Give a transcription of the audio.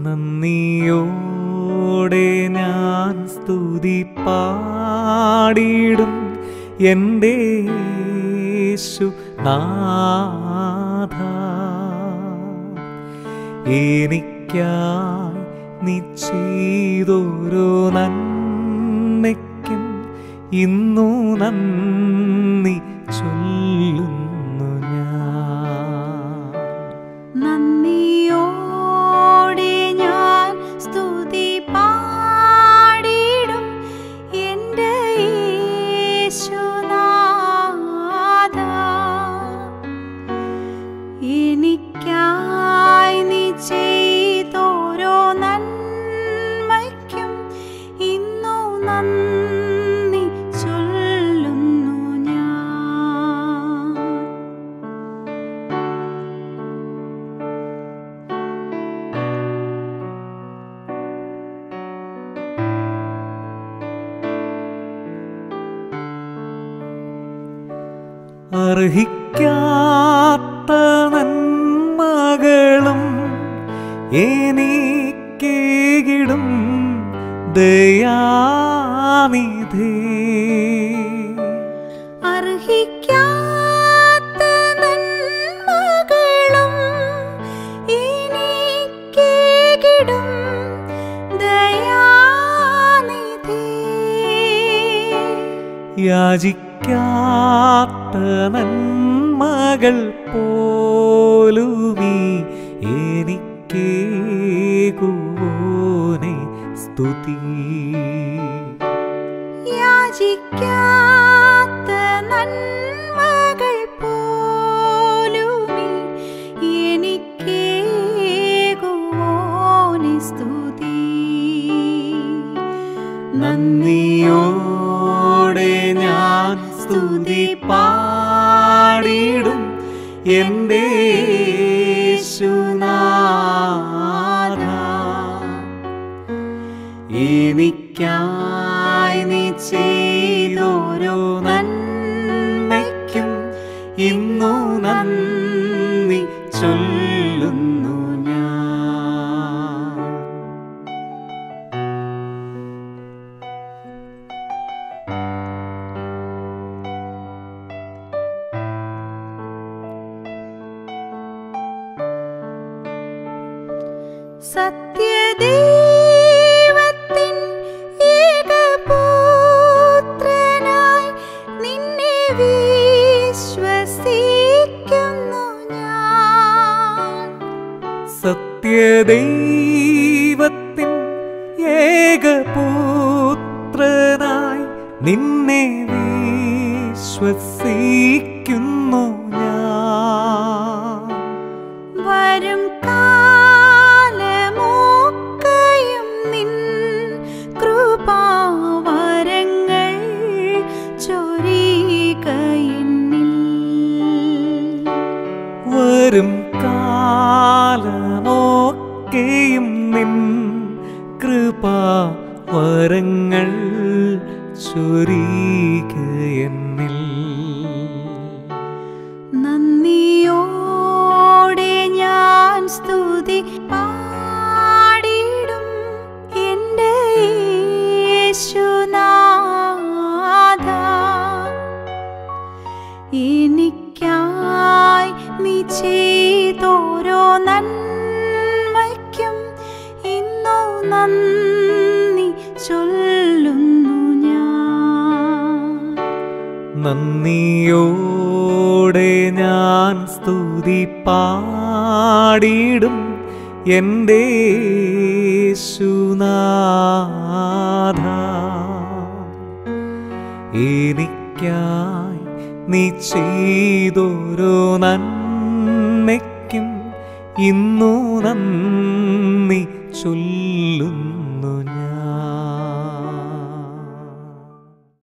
നന്ദിയോടെ ഞാൻ സ്തുതി പാടിയിടും എൻ്റെ യേശു നാഥ എനിക്കായി നീ ചെയ്തോരോ നന്മയ്ക്കും ഇന്നു നന്ദി ചൊല്ലുന്നു ഞാൻ നന്ദിയോടെ ഞാൻ സ്തുതി പാടിടും എൻ്റെ യേശുനാഥ എനിക്കായി നീ ചെയ്തോരോ നന്മയ്ക്കും ഇന്നു നന്ദി ചൊല്ലുന്നു ഞാൻ അർഹിക്കാത്ത നന്മകളും എനിക്കേകിടും ദയാനിധേ അർഹിക്കാത്ത നന്മകളും എനിക്കേകിടും ദയാനിധി യാചിക്കാത്ത നന്മകൾ പോലുമീ എനിക്കേകുവോനെ സ്തുതി യാചിക്കാത്ത നന്മകൾ പോലുമീ എനിക്കേകുവോനെ സ്തുതി നന്ദിയോടെ ഞാൻ സ്തുതി പാടിടും എൻ്റെ യേശുനാഥ എനിക്കായി നീ ചെയ്തോരോ നന്മയ്ക്കും ഇന്നു നന്ദി ചൊല്ലുന്നു ഞാൻ സത്യദൈവത്തിൻ ഏകപുത്രനായി നിന്നെ വിശ്വസിക്കുന്നു ഞാൻ സത്യദൈവത്തിൻ ഏകപുത്രനായി നിന്നെ വിശ്വസിക്കുന്നു ഞാൻ വരും കാലമൊക്കെയും നിൻ കൃപാവരങ്ങൾ ചൊരിയുക എന്നിൽ വരും കാലമൊക്കെയും നിൻ കൃപാ വരങ്ങൾ ചൊരിക എന്നിൽ നന്ദിയോടെ ഞാൻ സ്തുതി പാടിടും എൻ്റെ യേശുനാഥ എനിക്കായി നീ ചെയ്തോരോ നന്മയ്ക്കും ഇന്നു നന്ദി ചൊല്ലുന്നു ഞാൻ നന്ദിയോടെ ഞാൻ സ്തുതി പാടിടും എൻ്റെ യേശുനാഥ എനിക്കായി നീ ചെയ്തോരോ നന്മയ്ക്കും ഇന്നു നന്ദി ചൊല്ലുന്നു